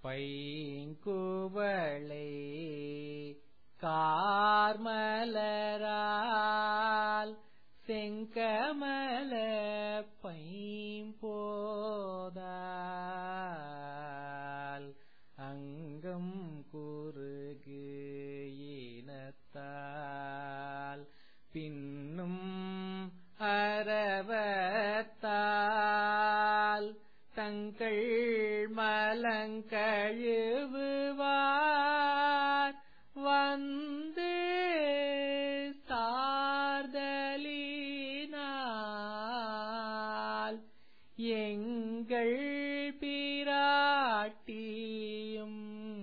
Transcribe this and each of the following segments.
பைங்குவளை கார்மலரால் செங்கமல பைம்போதால் அங்கம் குறுகு இனத்தால் பின்னும் அரவத்தால் தங்கள் மலங்கழுவுவார் வந்து சார்தலினால் எங்கள் பிராட்டியும்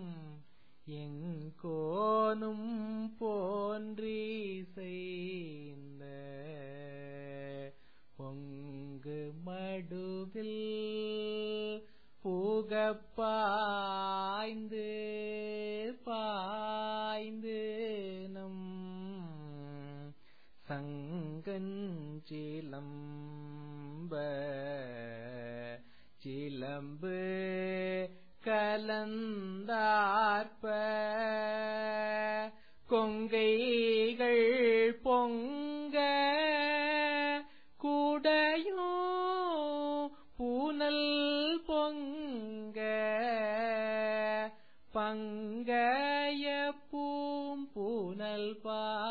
எங்கோனும் போன்றி செய்த பொங்கு மடுவில் புகப்பாய்ந்து பாய்ந்து நம் சங்கஞ்சிலம்ப சிலம்பு கலந்தார்ப்ப கொங்கைகள் பொங்க கூடையோ பூனல் பொங்க பங்கய பூம் பூனல் பா